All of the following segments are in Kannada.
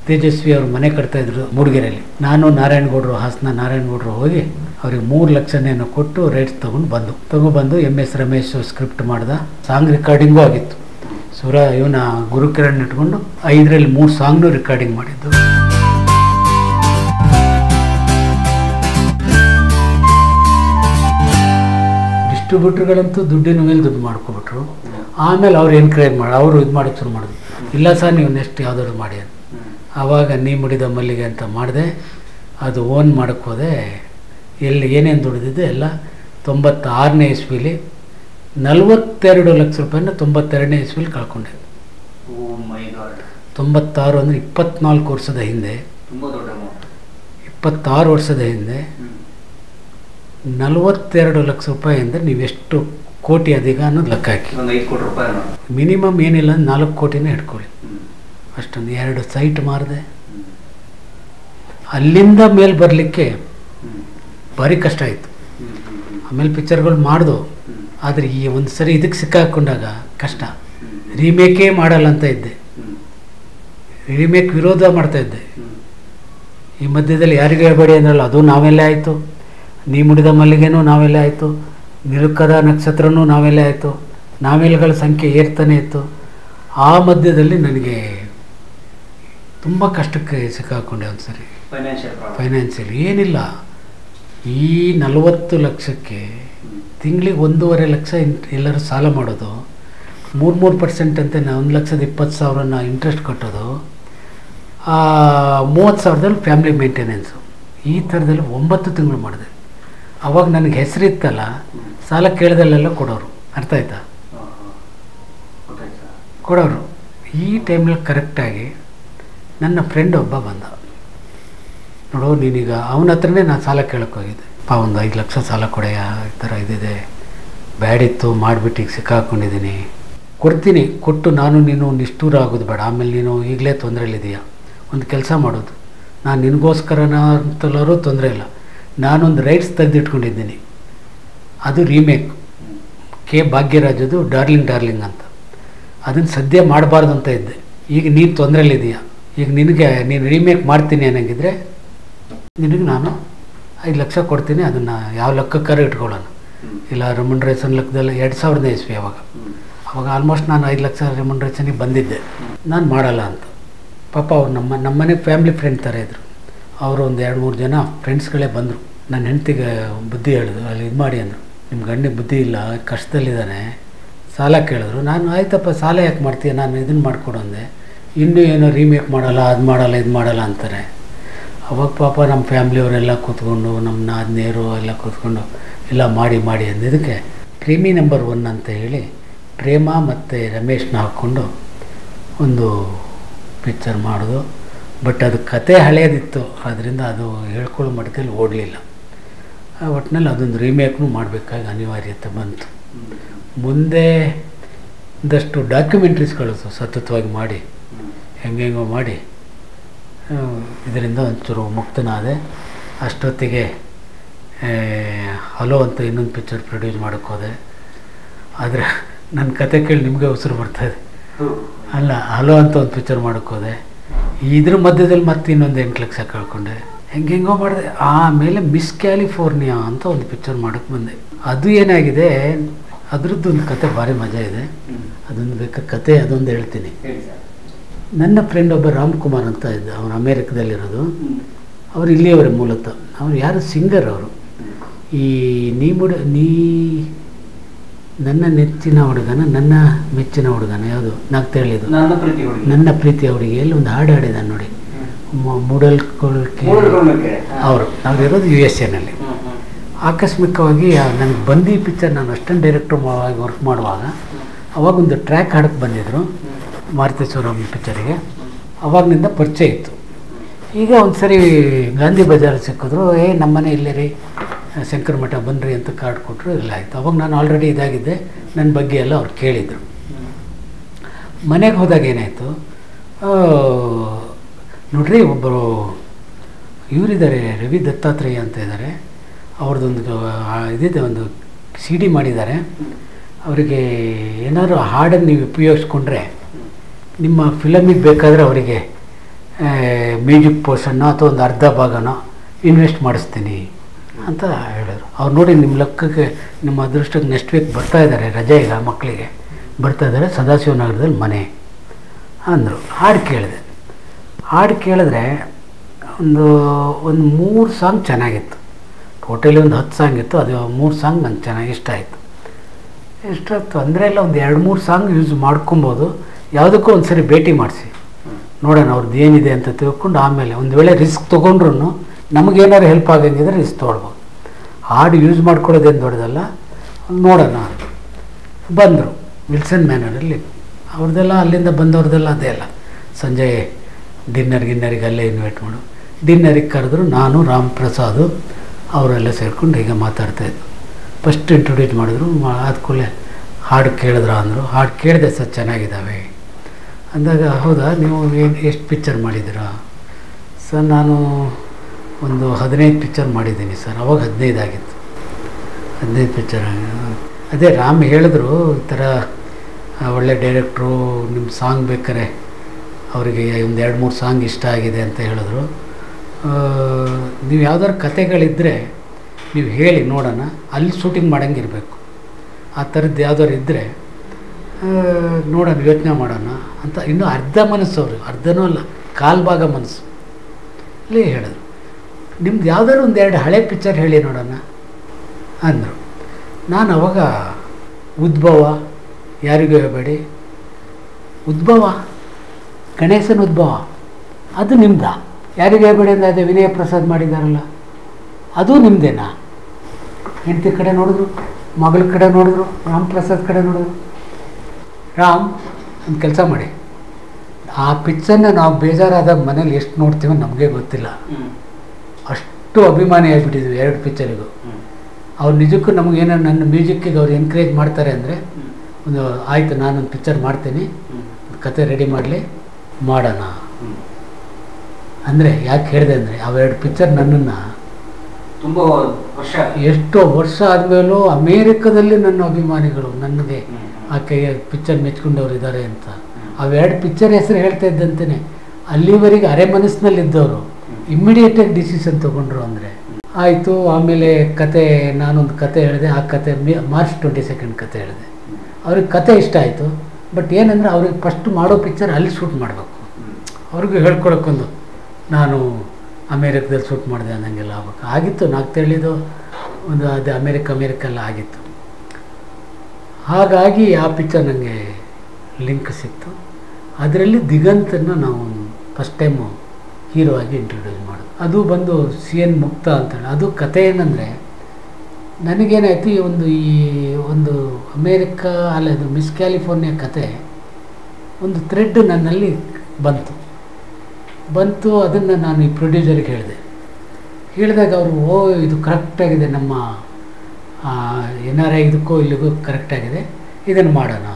ತೇಜಸ್ವಿ ಅವ್ರ ಮನೆ ಕಟ್ತಾ ಇದ್ರು ಮೂಡಿಗೆರೆಯಲ್ಲಿ ನಾನು ನಾರಾಯಣಗೌಡರು ಹಾಸನ ನಾರಾಯಣಗೌಡರು ಹೋಗಿ ಅವ್ರಿಗೆ ಮೂರು ಲಕ್ಷನೇನೋ ಕೊಟ್ಟು ರೈಟ್ಸ್ ತೊಗೊಂಡು ಬಂದು ತಗೊಬಂದು ಎಮ್ ಎಸ್ ರಮೇಶ್ ಸ್ಕ್ರಿಪ್ಟ್ ಮಾಡ್ದ ಸಾಂಗ್ ರೆಕಾರ್ಡಿಂಗು ಆಗಿತ್ತು ಸುರ ಇವನ ಗುರುಕಿರಣ್ ಇಟ್ಕೊಂಡು ಐದರಲ್ಲಿ ಮೂರು ಸಾಂಗ್ನು ರೆಕಾರ್ಡಿಂಗ್ ಮಾಡಿದ್ದು ಡಿಸ್ಟ್ರಿಬ್ಯೂಟರ್ಗಳಂತೂ ದುಡ್ಡಿನ ಮೇಲೆ ದುಡ್ಡು ಮಾಡ್ಕೊಬಿಟ್ರು ಆಮೇಲೆ ಅವ್ರು ಎನ್ಕರೇಜ್ ಮಾಡಿ ಅವರು ಇದು ಮಾಡೋಕ್ಕೆ ಶುರು ಮಾಡಿದ್ರು ಇಲ್ಲ ಸರ್ ನೀವು ನೆಕ್ಸ್ಟ್ ಯಾವುದಾದ್ರು ಮಾಡಿ ಅಂತ ಆವಾಗ ನೀ ಮುಡಿದ ಮಲ್ಲಿಗೆ ಅಂತ ಮಾಡಿದೆ ಅದು ಓನ್ ಮಾಡೋಕ್ಕೆ ಹೋದೆ ಎಲ್ಲಿ ಏನೇನು ದುಡಿದಿದೆ ಎಲ್ಲ ತೊಂಬತ್ತಾರನೇ ಇಸ್ವಿಲಿ ನಲವತ್ತೆರಡು ಲಕ್ಷ ರೂಪಾಯಿನ ತೊಂಬತ್ತೆರಡನೇ ಇಸ್ವಿಲಿ ಕಳ್ಕೊಂಡೆ ಓ ಮೈ ಗಾಡ್ ತೊಂಬತ್ತಾರು ಅಂದರೆ ಇಪ್ಪತ್ನಾಲ್ಕು ವರ್ಷದ ಹಿಂದೆ ತುಂಬ ದೊಡ್ಡ ಅಮೌಂಟ್ ಇಪ್ಪತ್ತಾರು ವರ್ಷದ ಹಿಂದೆ ನಲವತ್ತೆರಡು ಲಕ್ಷ ರೂಪಾಯಿ ಅಂದರೆ ನೀವೆಷ್ಟು ಕೋಟಿ ಅದೀಗ ಅನ್ನೋದು ಲೆಕ್ಕ ಹಾಕಿ ಒಂದು ಐದು ಕೋಟಿ ರೂಪಾಯಿ ಅನ್ನೋದು ಮಿನಿಮಮ್ ಏನಿಲ್ಲ ಅಂದ್ರೆ ನಾಲ್ಕು ಕೋಟಿನೇ ಇಟ್ಕೊಳ್ಳಿ ಹ್ಮ್. ಅಷ್ಟೊಂದು ಎರಡು ಸೈಟ್ ಮಾರಿದೆ ಹ್ಮ್. ಅಲ್ಲಿಂದ ಮೇಲೆ ಬರಲಿಕ್ಕೆ ಹ್ಮ್. ಭಾರಿ ಕಷ್ಟ ಆಯಿತು ಹ್ಮ್. ಹ್ಮ್. ಹ್ಮ್. ಆಮೇಲೆ ಪಿಕ್ಚರ್ಗಳು ಮಾಡ್ದು ಹ್ಮ್. ಆದರೆ ಈ ಒಂದು ಸರಿ ಇದಕ್ಕೆ ಸಿಕ್ಕಾಕೊಂಡಾಗ ಕಷ್ಟ ಹ್ಮ್. ರೀಮೇಕೇ ಮಾಡಲ್ಲ ಅಂತ ಇದ್ದೆ ಹ್ಮ್. ರೀಮೇಕ್ ವಿರೋಧ ಮಾಡ್ತಾ ಇದ್ದೆ ಹ್ಮ್. ಈ ಮಧ್ಯದಲ್ಲಿ ಯಾರಿಗೆ ಹೇಳ್ಬೇಡಿ ಅಂದ್ರಲ್ಲ ಅದು ನಾವೆಲ್ಲೇ ಆಯಿತು ನೀ ಮುಡಿದ ಮಲ್ಲಿಗೆನೂ ನಾವೆಲ್ಲೇ ಆಯಿತು ನಿರುಕದ ನಕ್ಷತ್ರನೂ ನಾವೆಲ್ಲೇ ಆಯಿತು ನಾವೆಲ್ಗಳ ಸಂಖ್ಯೆ ಏರ್ತಾನೆ ಇತ್ತು ಆ ಮಧ್ಯದಲ್ಲಿ ನನಗೆ ತುಂಬ ಕಷ್ಟಕ್ಕೆ ಸಿಕ್ಕಾಕೊಂಡೆ ಒಂದು ಸರಿ ಫೈನಾನ್ಷಿಯಲ್ ಪ್ರಾಬ್ಲಮ್ ಫೈನಾನ್ಷಿಯಲ್ ಏನಿಲ್ಲ ಈ ನಲವತ್ತು ಲಕ್ಷಕ್ಕೆ ಹ್ಮ್. ತಿಂಗಳಿಗೆ ಒಂದೂವರೆ ಲಕ್ಷ ಇನ್- ಎಲ್ಲರೂ ಸಾಲ ಮಾಡೋದು ಮೂರು ಮೂರು ಪರ್ಸೆಂಟ್ ಅಂತೆ ನಾ ಒಂದು ಲಕ್ಷದ ಇಪ್ಪತ್ತು ಸಾವಿರನ ಇಂಟ್ರೆಸ್ಟ್ ಕಟ್ಟೋದು ಆ, ಮೂವತ್ತು ಸಾವಿರದಲ್ಲಿ ಫ್ಯಾಮ್ಲಿ ಮೇಂಟೆನೆನ್ಸು ಈ ಥರದಲ್ಲಿ ಒಂಬತ್ತು ತಿಂಗಳು ಮಾಡಿದೆ ಅವಾಗ ನನಗೆ ಹೆಸರಿತ್ತಲ್ಲ ಹ್ಮ್. ಸಾಲ ಕೇಳ್ದಲ್ಲೆಲ್ಲ ಕೊಡೋರು ಅರ್ಥ ಆಯ್ತಾ ಹಾ, ಹಾ. ಗೊತ್ತಾಯ್ತು ಸರ್. ಕೊಡೋರು ಈ ಟೈಮಲ್ಲಿ ಕರೆಕ್ಟಾಗಿ ನನ್ನ ಫ್ರೆಂಡ್ ಒಬ್ಬ ಬಂದ ನೋಡು ನೀನೀಗ ಅವನ ಹತ್ರನೇ ನಾನು ಸಾಲ ಕೇಳಕ್ಕೆ ಹೋಗಿದ್ದೆ ಪಾ ಒಂದು ಐದು ಲಕ್ಷ ಸಾಲ ಕೊಡೆಯ ಈ ಥರ ಇದಿದೆ ಬ್ಯಾಡಿತ್ತು ಮಾಡಿಬಿಟ್ಟು ಈಗ ಸಿಕ್ಕಾಕೊಂಡಿದ್ದೀನಿ ಕೊಡ್ತೀನಿ ಕೊಟ್ಟು ನಾನು ನೀನು ನಿಷ್ಠೂರ ಆಗೋದು ಬೇಡ ಆಮೇಲೆ ನೀನು ಈಗಲೇ ತೊಂದರೆಯಲ್ಲಿದೆಯಾ ಒಂದು ಕೆಲಸ ಮಾಡೋದು ನಾನು ನಿನಗೋಸ್ಕರನ ಅಂತಲಾರು ತೊಂದರೆ ಇಲ್ಲ ನಾನೊಂದು ರೈಟ್ಸ್ ತೆಗೆದಿಟ್ಕೊಂಡಿದ್ದೀನಿ ಅದು ರೀಮೇಕ್ ಹ್ಮ್. ಕೆ ಭಾಗ್ಯರಾಜದು ಡಾರ್ಲಿಂಗ್ ಡಾರ್ಲಿಂಗ್ ಅಂತ ಅದನ್ನು ಸದ್ಯ ಮಾಡಬಾರ್ದು ಅಂತ ಇದ್ದೆ ಈಗ ನೀನು ತೊಂದರೆಯಲ್ಲಿದೆಯಾ ಈಗ ನಿನಗೆ ನೀನು ರೀಮೇಕ್ ಮಾಡ್ತೀನಿ ಅನ್ನಂಗಿದ್ರೆ ನಿನಗೆ ನಾನು ಐದು ಲಕ್ಷ ಕೊಡ್ತೀನಿ ಅದನ್ನು ಯಾವ ಲೆಕ್ಕಕ್ಕಾರ ಇಟ್ಕೊಳ್ಳೋಣ ಹ್ಮ್. ಇಲ್ಲ ರೆಮುಂಡ್ರೇಷನ್ ಲೆಕ್ಕದಲ್ಲಿ ಎರಡು ಸಾವಿರದ ಇಸ್ವಿ ಅವಾಗ ಹ್ಮ್. ಅವಾಗ ಆಲ್ಮೋಸ್ಟ್ ನಾನು ಐದು ಲಕ್ಷ ರೆಮುಂಡ್ರೇಷನಿಗೆ ಬಂದಿದ್ದೆ ಹ್ಮ್. ನಾನು ಮಾಡಲ್ಲ ಅಂತ ಪಾಪ ಅವ್ರು ನಮ್ಮ ನಮ್ಮನೆ ಫ್ಯಾಮ್ಲಿ ಫ್ರೆಂಡ್ ಥರ ಇದ್ದರು ಅವರು ಒಂದು ಎರಡು ಮೂರು ಜನ ಫ್ರೆಂಡ್ಸ್ಗಳೇ ಬಂದರು ನನ್ನ ಹೆಂಡ್ತಿಗೆ ಬುದ್ಧಿ ಹೇಳಿದ್ರು ಅಲ್ಲಿ ಇದು ಮಾಡಿ ಅಂದರು ನಿಮ್ಮ ಗಂಡಿಗೆ ಬುದ್ಧಿ ಇಲ್ಲ ಕಷ್ಟದಲ್ಲಿದ್ದಾನೆ ಸಾಲ ಕೇಳಿದ್ರು ನಾನು ಆಯ್ತಪ್ಪ ಸಾಲ ಯಾಕೆ ಮಾಡ್ತೀಯ ನಾನು ಇದನ್ನು ಮಾಡಿಕೊಡು ಅಂದೆ ಇನ್ನೂ ಏನೋ ರೀಮೇಕ್ ಮಾಡಲ್ಲ ಅದು ಮಾಡಲ್ಲ ಇದು ಮಾಡಲ್ಲ ಅಂತಾರೆ ಅವಾಗ ಪಾಪ ನಮ್ಮ ಫ್ಯಾಮ್ಲಿಯವರೆಲ್ಲ ಕೂತ್ಕೊಂಡು ನಮ್ಮ ನಾದಿನಿಯರು ಎಲ್ಲ ಕೂತ್ಕೊಂಡು ಎಲ್ಲ ಮಾಡಿ ಮಾಡಿ ಅಂದಿದ್ದಕ್ಕೆ ಕ್ರೀಮಿ ನಂಬರ್ ಒನ್ ಅಂತ ಹೇಳಿ ಪ್ರೇಮ ಮತ್ತು ರಮೇಶ್ನ ಹಾಕ್ಕೊಂಡು ಒಂದು ಪಿಕ್ಚರ್ ಮಾಡೋದು ಬಟ್ ಅದು ಕತೆ ಹಳೆಯದಿತ್ತು ಅದರಿಂದ ಅದು ಹೇಳ್ಕೊಳ್ಳೋ ಮಟ್ಟದಲ್ಲಿ ಓಡಲಿಲ್ಲ ಒಟ್ಟಿನಲ್ಲಿ ಅದೊಂದು ರೀಮೇಕ್ನು ಮಾಡಬೇಕಾಗಿ ಅನಿವಾರ್ಯತೆ ಬಂತು ಹ್ಮ್. ಮುಂದೆ ಒಂದಷ್ಟು ಡಾಕ್ಯುಮೆಂಟ್ರೀಸ್ಗಳು ಸತತವಾಗಿ ಮಾಡಿ ಹ್ಮ್. ಹೆಂಗೆಂಗೋ ಮಾಡಿ ಆ, ಇದರಿಂದ ಒಂಚೂರು ಮುಕ್ತನಾದೆ ಅಷ್ಟೊತ್ತಿಗೆ ಆ, ಹಲೋ ಅಂತ ಇನ್ನೊಂದು ಪಿಕ್ಚರ್ ಪ್ರೊಡ್ಯೂಸ್ ಮಾಡೋಕ್ಕೆ ಹೋದೆ ಆದರೆ ನನ್ನ ಕತೆ ಕೇಳಿ ನಿಮಗೆ ಉಸಿರು ಬರ್ತಾಯಿದೆ ಹೌದು. ಅಲ್ಲ ಹಲೋ ಅಂತ ಒಂದು ಪಿಕ್ಚರ್ ಮಾಡೋಕ್ಕೆ ಹೋದೆ ಇದ್ರ ಮಧ್ಯದಲ್ಲಿ ಮತ್ತೆ ಇನ್ನೊಂದು ಎಂಟು ಲಕ್ಷ ಕಳ್ಕೊಂಡೆ ಹೆಂಗೆಂಗೋ ಮಾಡಿದೆ ಆಮೇಲೆ ಮಿಸ್ ಕ್ಯಾಲಿಫೋರ್ನಿಯಾ ಅಂತ ಒಂದು ಪಿಕ್ಚರ್ ಮಾಡೋಕ್ಕೆ ಬಂದೆ ಅದು ಏನಾಗಿದೆ ಅದ್ರದ್ದು ಒಂದು ಕತೆ ಭಾರಿ ಮಜಾ ಇದೆ ಹ್ಮ್. ಅದೊಂದು ಬೇಕಾದ ಕತೆ ಅದೊಂದು ಹೇಳ್ತೀನಿ ಹೇಳಿ ಸರ್. ನನ್ನ ಫ್ರೆಂಡ್ ಒಬ್ಬ ರಾಮ್ಕುಮಾರ್ ಅಂತ ಇದ್ದ ಅವನು ಅಮೇರಿಕದಲ್ಲಿರೋದು ಹ್ಮ್. ಅವ್ರು ಇಲ್ಲಿಯವರೇ ಮೂಲತಃ ಅವ್ರು ಯಾರು ಸಿಂಗರ್ ಅವರು ಹ್ಮ್. ಈ ನೀ ಮುಡ ನೀ ನನ್ನ ನೆಚ್ಚಿನ ಹುಡುಗನ ನನ್ನ ಮೆಚ್ಚಿನ ಹುಡುಗನ ಯಾವುದು ನಾಲ್ಕು ಹೇಳಿದ್ದು ನನ್ನ ಪ್ರೀತಿ ಹುಡುಗಿ ನನ್ನ ಪ್ರೀತಿಯ ಹುಡುಗಿಯಲ್ಲಿ ಒಂದು ಹಾಡು ಹಾಡಿದ್ದಾನೆ ನೋಡಿ ಹ್ಮ್. ಮೂಡಲ್ಕೊಳ್ಕೆ ಮೂಡಲ್ಗೊಳ್ಳುವಿಕೆ. ಹಾ. ಅವರು ನಾವಿರೋದು ಯು ಎಸ್ ಎನಲ್ಲಿ ಹ್ಮ್. ಹ್ಮ್. ಆಕಸ್ಮಿಕವಾಗಿ ನನಗೆ ಬಂದಿ ಪಿಕ್ಚರ್ ನಾನು ಅಷ್ಟೊಂದು ಡೈರೆಕ್ಟ್ರ್ ವರ್ಕ್ ಮಾಡುವಾಗ ಅವಾಗ ಒಂದು ಟ್ರ್ಯಾಕ್ ಹಾಡಕ್ಕೆ ಬಂದಿದ್ದರು ಮಾರುತೇಶ್ವರಂ ಪಿಕ್ಚರಿಗೆ ಅವಾಗಿನಿಂದ ಪರಿಚಯ ಇತ್ತು ಈಗ ಒಂದು ಸರಿ ಗಾಂಧಿ ಬಜಾರ್ ಸಿಕ್ಕಿದ್ರು ಏ ನಮ್ಮನೆ ಇಲ್ಲೇ ರೀ ಶಂಕರ ಮಠ ಬನ್ನಿರಿ ಅಂತ ಕಾರ್ಡ್ ಕೊಟ್ಟರು ಇಲ್ಲ ಆಯಿತು ಅವಾಗ ನಾನು ಆಲ್ರೆಡಿ ಇದಾಗಿದ್ದೆ ನನ್ನ ಬಗ್ಗೆ ಎಲ್ಲ ಅವ್ರು ಕೇಳಿದರು ಹ್ಮ್. ಮನೆಗೆ ಹೋದಾಗ ಏನಾಯಿತು ನೋಡ್ರಿ ಒಬ್ಬರು ಇವರಿದ್ದಾರೆ ರವಿ ದತ್ತಾತ್ರೇಯ ಅಂತ ಇದ್ದಾರೆ ಅವ್ರದ್ದೊಂದು ಆ, ಇದಿದೆ ಒಂದು ಸಿ ಡಿ ಮಾಡಿದ್ದಾರೆ ಅವರಿಗೆ ಏನಾದರೂ ಹಾಡನ್ನು ನೀವು ಉಪಯೋಗಿಸ್ಕೊಂಡ್ರೆ ನಿಮ್ಮ ಫಿಲಮಿಗೆ ಬೇಕಾದರೆ ಅವರಿಗೆ ಮ್ಯೂಸಿಕ್ ಪೋರ್ಷನ್ನು ಅಥವಾ ಒಂದು ಅರ್ಧ ಭಾಗನೋ ಇನ್ವೆಸ್ಟ್ ಮಾಡಿಸ್ತೀನಿ ಅಂತ ಹೇಳಿದ್ರು ಅವ್ರು ನೋಡಿ ನಿಮ್ಮ ಲೆಕ್ಕಕ್ಕೆ ನಿಮ್ಮ ಅದೃಷ್ಟಕ್ಕೆ ನೆಕ್ಸ್ಟ್ ವೀಕ್ ಬರ್ತಾ ಇದ್ದಾರೆ ರಜೆ ಈಗ ಮಕ್ಕಳಿಗೆ ಬರ್ತಾ ಇದ್ದಾರೆ ಸದಾಶಿವನಗರದಲ್ಲಿ ಮನೆ ಅಂದರು ಹಾಡು ಕೇಳಿದೆ ಹಾಡು ಕೇಳಿದ್ರೆ ಒಂದು ಒಂದು ಮೂರು ಸಾಂಗ್ ಚೆನ್ನಾಗಿತ್ತು ಟೋಟಲಿ ಒಂದು ಹತ್ತು ಸಾಂಗ್ ಇತ್ತು ಅದು ಮೂರು ಸಾಂಗ್ ನಂಗೆ ಚೆನ್ನಾಗಿ ಇಷ್ಟ ಆಯಿತು ಇಷ್ಟ ತೊಂದರೆ ಇಲ್ಲ ಒಂದು ಎರಡು ಮೂರು ಸಾಂಗ್ ಯೂಸ್ ಮಾಡ್ಕೊಬೋದು ಯಾವುದಕ್ಕೂ ಒಂದು ಸರಿ ಭೇಟಿ ಮಾಡಿಸಿ ನೋಡೋಣ ಅವ್ರದ್ದು ಏನಿದೆ ಅಂತ ತಿಳ್ಕೊಂಡು ಆಮೇಲೆ ಒಂದು ವೇಳೆ ರಿಸ್ಕ್ ತೊಗೊಂಡ್ರು ನಮಗೇನಾದ್ರು ಹೆಲ್ಪ್ ಆಗಂಗಿದ್ರೆ ರಿಸ್ಕ್ ತೊಗೊಳ್ಬೋದು ಹಾಡು ಯೂಸ್ ಮಾಡ್ಕೊಳ್ಳೋದೇನು ದೊಡ್ಡದಲ್ಲ ನೋಡೋಣ ಬಂದರು ವಿಲ್ಸನ್ ಮ್ಯಾನರಲ್ಲಿ ಅವ್ರದ್ದೆಲ್ಲ ಅಲ್ಲಿಂದ ಬಂದವ್ರದ್ದೆಲ್ಲ ಅದೇ ಅಲ್ಲ ಸಂಜೆ ಡಿನ್ನರ್ ಗಿನ್ನರಿಗೆ ಅಲ್ಲೇ ಇನ್ವೈಟ್ ಮಾಡು ಡಿನ್ನರಿಗೆ ಕರೆದ್ರು ನಾನು ರಾಮ್ ಪ್ರಸಾದು ಅವರೆಲ್ಲ ಸೇರ್ಕೊಂಡು ಹೀಗೆ ಮಾತಾಡ್ತಾಯಿದ್ದು ಫಸ್ಟ್ ಇಂಟ್ರೊಡ್ಯೂಸ್ ಮಾಡಿದ್ರು ಆದ ಕೂಡಲೇ ಹಾಡು ಕೇಳಿದ್ರ ಅಂದರು ಹಾಡು ಕೇಳಿದೆ ಸರ್ ಚೆನ್ನಾಗಿದ್ದಾವೆ ಅಂದಾಗ ಹೌದಾ ನೀವು ಏನು ಎಷ್ಟು ಪಿಕ್ಚರ್ ಮಾಡಿದ್ದೀರಾ ಸರ್ ನಾನು ಒಂದು ಹದಿನೈದು ಪಿಕ್ಚರ್ ಮಾಡಿದ್ದೀನಿ ಸರ್ ಅವಾಗ ಹದಿನೈದು ಆಗಿತ್ತು ಹದಿನೈದು ಪಿಕ್ಚರ್ ಅದೇ ರಾಮ್ ಹೇಳಿದ್ರು ಈ ಥರ ಆ, ಒಳ್ಳೆ ಡೈರೆಕ್ಟ್ರು ನಿಮ್ಮ ಸಾಂಗ್ ಬೇಕಾರೆ ಅವರಿಗೆ ಒಂದು ಎರಡು ಮೂರು ಸಾಂಗ್ ಇಷ್ಟ ಆಗಿದೆ ಅಂತ ಹೇಳಿದ್ರು ಆ, ನೀವು ಯಾವ್ದಾದ್ರು ಕತೆಗಳಿದ್ದರೆ ನೀವು ಹೇಳಿ ನೋಡೋಣ ಅಲ್ಲಿ ಶೂಟಿಂಗ್ ಮಾಡಂಗಿರಬೇಕು ಆ ಥರದ್ದು ಯಾವ್ದಾದ್ರು ಇದ್ದರೆ ನೋಡೋಣ ಯೋಚನೆ ಮಾಡೋಣ ಅಂತ ಇನ್ನೂ ಅರ್ಧ ಮನಸ್ಸು ಅವರು ಅರ್ಧನೂ ಅಲ್ಲ ಕಾಲು ಭಾಗ ಮನಸ್ಸು ಅಲ್ಲಿ ಹೇಳಿದ್ರು ನಿಮ್ದು ಯಾವ್ದಾದ್ರು ಒಂದು ಎರಡು ಹಳೆ ಪಿಕ್ಚರ್ ಹೇಳಿ ನೋಡೋಣ ಅಂದರು ನಾನು ಅವಾಗ ಉದ್ಭವ ಯಾರಿಗೂ ಹೇಳಬೇಡಿ ಉದ್ಭವ ಗಣೇಶನ ಉದ್ಭವ ಅದು ನಿಮ್ದಾ ಯಾರಿಗೂ ಹೇಳ್ಬೇಡಿ ಅಂದರೆ ಅದೇ ವಿನಯ ಪ್ರಸಾದ್ ಮಾಡಿದಾರಲ್ಲ ಅದು ನಿಮ್ಮದೇನಾ ಹೆಂಡತಿ ಕಡೆ ನೋಡಿದ್ರು ಮಗಳ ಕಡೆ ನೋಡಿದ್ರು ರಾಮ್ ಪ್ರಸಾದ್ ಕಡೆ ನೋಡಿದ್ರು ರಾಮ್ ಒಂದು ಕೆಲಸ ಮಾಡಿ ಆ ಪಿಕ್ಚರ್ನ ನಾವು ಬೇಜಾರಾದಾಗ ಮನೇಲಿ ಎಷ್ಟು ನೋಡ್ತೀವೋ ನಮಗೆ ಗೊತ್ತಿಲ್ಲ ಅಷ್ಟು ಅಭಿಮಾನಿ ಆಗಿಬಿಟ್ಟಿದ್ವಿ ಎರಡು ಪಿಕ್ಚರಿಗೂ ಅವ್ರು ನಿಜಕ್ಕೂ ನಮಗೇನೋ ನನ್ನ ಮ್ಯೂಸಿಕ್ಕಿಗೆ ಅವ್ರು ಎನ್ಕರೇಜ್ ಮಾಡ್ತಾರೆ ಅಂದರೆ ಒಂದು ಆಯಿತು ನಾನೊಂದು ಪಿಕ್ಚರ್ ಮಾಡ್ತೀನಿ ಕತೆ ರೆಡಿ ಮಾಡಲಿ ಮಾಡೋಣ ಅಂದರೆ ಯಾಕೆ ಹೇಳಿದೆ ಅಂದರೆ ಅವೆರಡು ಪಿಕ್ಚರ್ ನನ್ನನ್ನು ತುಂಬ ವರ್ಷ ಎಷ್ಟೋ ವರ್ಷ ಆದಮೇಲೂ ಅಮೇರಿಕದಲ್ಲಿ ನನ್ನ ಅಭಿಮಾನಿಗಳು ನನಗೆ ಆಕೆಗೆ ಪಿಕ್ಚರ್ ಮೆಚ್ಕೊಂಡವ್ರು ಇದ್ದಾರೆ ಅಂತ ಅವೆರಡು ಪಿಕ್ಚರ್ ಹೆಸರು ಹೇಳ್ತಾ ಇದ್ದಂತೆಯೇ ಅಲ್ಲಿವರೆಗೆ ಅರೆ ಮನಸ್ಸಿನಲ್ಲಿದ್ದವರು ಇಮ್ಮಿಡಿಯೇಟಾಗಿ ಡಿಸಿಷನ್ ತೊಗೊಂಡ್ರು ಅಂದರೆ ಆಯಿತು ಆಮೇಲೆ ಕತೆ ನಾನೊಂದು ಕತೆ ಹೇಳಿದೆ ಆ ಕತೆ ಮಿ ಮಾರ್ಚ್ ಟ್ವೆಂಟಿ ಸೆಕೆಂಡ್ ಕತೆ ಹೇಳಿದೆ ಅವ್ರಿಗೆ ಕತೆ ಇಷ್ಟ ಆಯಿತು ಬಟ್ ಏನಂದರೆ ಅವ್ರಿಗೆ ಫಸ್ಟ್ ಮಾಡೋ ಪಿಕ್ಚರ್ ಅಲ್ಲಿ ಶೂಟ್ ಮಾಡಬೇಕು ಅವ್ರಿಗೂ ಹೇಳ್ಕೊಳಕ್ಕೊಂದು ನಾನು ಅಮೇರಿಕದಲ್ಲಿ ಶೂಟ್ ಮಾಡಿದೆ ಅನ್ನಂಗೆಲ್ಲ ಆಗ್ಬೇಕು ಆಗಿತ್ತು ನಾಲ್ಕು ತಿಳಿದು ಒಂದು ಅದು ಅಮೇರಿಕ ಅಮೇರಿಕ ಎಲ್ಲ ಆಗಿತ್ತು ಹಾಗಾಗಿ ಆ ಪಿಕ್ಚರ್ ನನಗೆ ಲಿಂಕ್ ಸಿಕ್ತು ಅದರಲ್ಲಿ ದಿಗಂತನ್ನು ನಾವು ಫಸ್ಟ್ ಟೈಮು ಹೀರೋ ಆಗಿ ಇಂಟ್ರೊಡ್ಯೂಸ್ ಮಾಡೋದು ಅದು ಬಂದು ಸಿ ಎನ್ ಮುಕ್ತ ಅಂತೇಳಿ ಅದು ಕತೆ ಏನಂದರೆ ನನಗೇನಾಯ್ತು ಈ ಒಂದು ಈ ಒಂದು ಅಮೇರಿಕಾ ಅಲ್ಲ ಅದು ಮಿಸ್ ಕ್ಯಾಲಿಫೋರ್ನಿಯಾ ಕತೆ ಒಂದು ಥ್ರೆಡ್ ನನ್ನಲ್ಲಿ ಬಂತು ಬಂತು ಅದನ್ನು ನಾನು ಈ ಪ್ರೊಡ್ಯೂಸರ್ಗೆ ಹೇಳಿದೆ ಹೇಳಿದಾಗ ಅವರು ಓ ಇದು ಕರೆಕ್ಟಾಗಿದೆ ನಮ್ಮ ಎನ್ ಆರ್ ಐ ಇದಕ್ಕೂ ಇಲ್ಲಿಗೂ ಕರೆಕ್ಟಾಗಿದೆ ಇದನ್ನು ಮಾಡೋಣ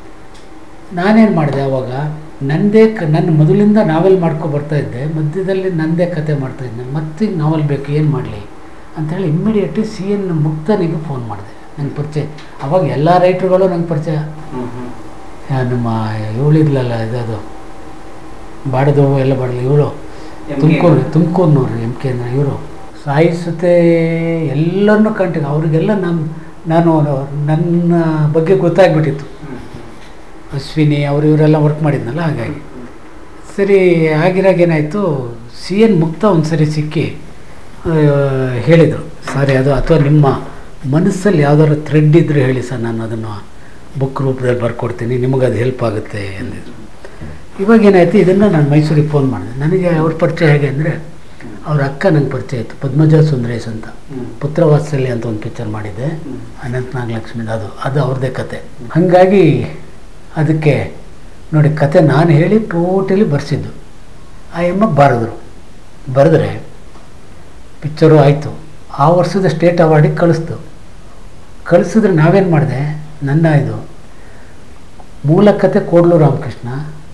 ನಾನೇನು ಮಾಡಿದೆ ಅವಾಗ ನನ್ನದೇ ಕ ನನ್ನ ಮೊದಲಿಂದ ನಾವೆಲ್ ಮಾಡ್ಕೊ ಬರ್ತಾ ಇದ್ದೆ ಮಧ್ಯದಲ್ಲಿ ನನ್ನದೇ ಕತೆ ಮಾಡ್ತಾ ಇದ್ದೆ ಮತ್ತೆ ನಾವೆಲ್ ಬೇಕು ಏನು ಮಾಡಲಿ ಅಂಥೇಳಿ ಇಮ್ಮಿಡಿಯೇಟ್ಲಿ ಸಿ ಎನ್ ಮುಕ್ತನಿಗೆ ಫೋನ್ ಮಾಡಿದೆ ನಂಗೆ ಪರಿಚಯ ಅವಾಗ ಎಲ್ಲ ರೈಟ್ರುಗಳು ನಂಗೆ ಪರಿಚಯ ಯಾ- ನಮ್ಮ ಇವಳಿದ್ಲಲ್ಲ ಇದದು ಬಾಡದು ಎಲ್ಲ ಬಾಡಲು ಇವಳು ತುಮಕೂರು ತುಮಕೂರಿನವ್ರು ಎಮ್ ಕೆ ಅಂದ್ರೆ ಇವರು ಸಾಯಿಸುತ್ತೆ ಎಲ್ಲರನ್ನೂ ಕಂಟಿನ್ಯೂ ಅವರಿಗೆಲ್ಲ ನಮ್ಮ ನಾನು ನನ್ನ ಬಗ್ಗೆ ಗೊತ್ತಾಗ್ಬಿಟ್ಟಿತ್ತು ಅಶ್ವಿನಿ ಅವರು ಇವರೆಲ್ಲ ವರ್ಕ್ ಮಾಡಿದ್ನಲ್ಲ ಹಾಗಾಗಿ ಸರಿ ಆಗಿರಾಗ ಏನಾಯಿತು ಸಿ ಎನ್ ಮುಕ್ತ ಒಂದು ಸರಿ ಸಿಕ್ಕಿ ಆ, ಹೇಳಿದರು ಸಾರಿ ಅದು ಅಥವಾ ನಿಮ್ಮ ಮನಸ್ಸಲ್ಲಿ ಯಾವ್ದಾದ್ರು ಥ್ರೆಡ್ ಇದ್ದರೆ ಹೇಳಿ ಸರ್ ನಾನು ಅದನ್ನು ಬುಕ್ ರೂಪದಲ್ಲಿ ಬರ್ಕೊಡ್ತೀನಿ ನಿಮಗೆ ಅದು ಹೆಲ್ಪ್ ಆಗುತ್ತೆ ಎಂದಿದ್ರು ಇವಾಗ ಏನಾಯ್ತು ಇದನ್ನು ನಾನು ಮೈಸೂರಿಗೆ ಫೋನ್ ಮಾಡಿದೆ ನನಗೆ ಅವ್ರ ಪರಿಚಯ ಹೇಗೆ ಅಂದರೆ ಅವ್ರ ಅಕ್ಕ ನಂಗೆ ಪರಿಚಯ ಇತ್ತು ಪದ್ಮಜ ಸುಂದರೇಶ್ ಅಂತ ಪುತ್ರವಾತ್ಸಲ್ಯ ಅಂತ ಒಂದು ಪಿಕ್ಚರ್ ಮಾಡಿದ್ದೆ ಅನಂತ ನಾಗಲಕ್ಷ್ಮಿದು ಅದು ಅದು ಅವ್ರದ್ದೇ ಕತೆ ಹಾಗಾಗಿ ಅದಕ್ಕೆ ನೋಡಿ ಕತೆ ನಾನು ಹೇಳಿ ಟೋಟಲಿ ಬರ್ಸಿದ್ದು ಆ ಎಮ್ಮ ಬರೆದ್ರು ಬರೆದ್ರೆ ಪಿಕ್ಚರು ಆಯಿತು ಆ ವರ್ಷದ ಸ್ಟೇಟ್ ಅವಾರ್ಡಿಗೆ ಕಳಿಸ್ತು ಕಳಿಸಿದ್ರೆ ನಾವೇನು ಮಾಡಿದೆ ನನ್ನ ಇದು ಮೂಲ ಕತೆ ಕೋಡ್ಲು ರಾಮಕೃಷ್ಣ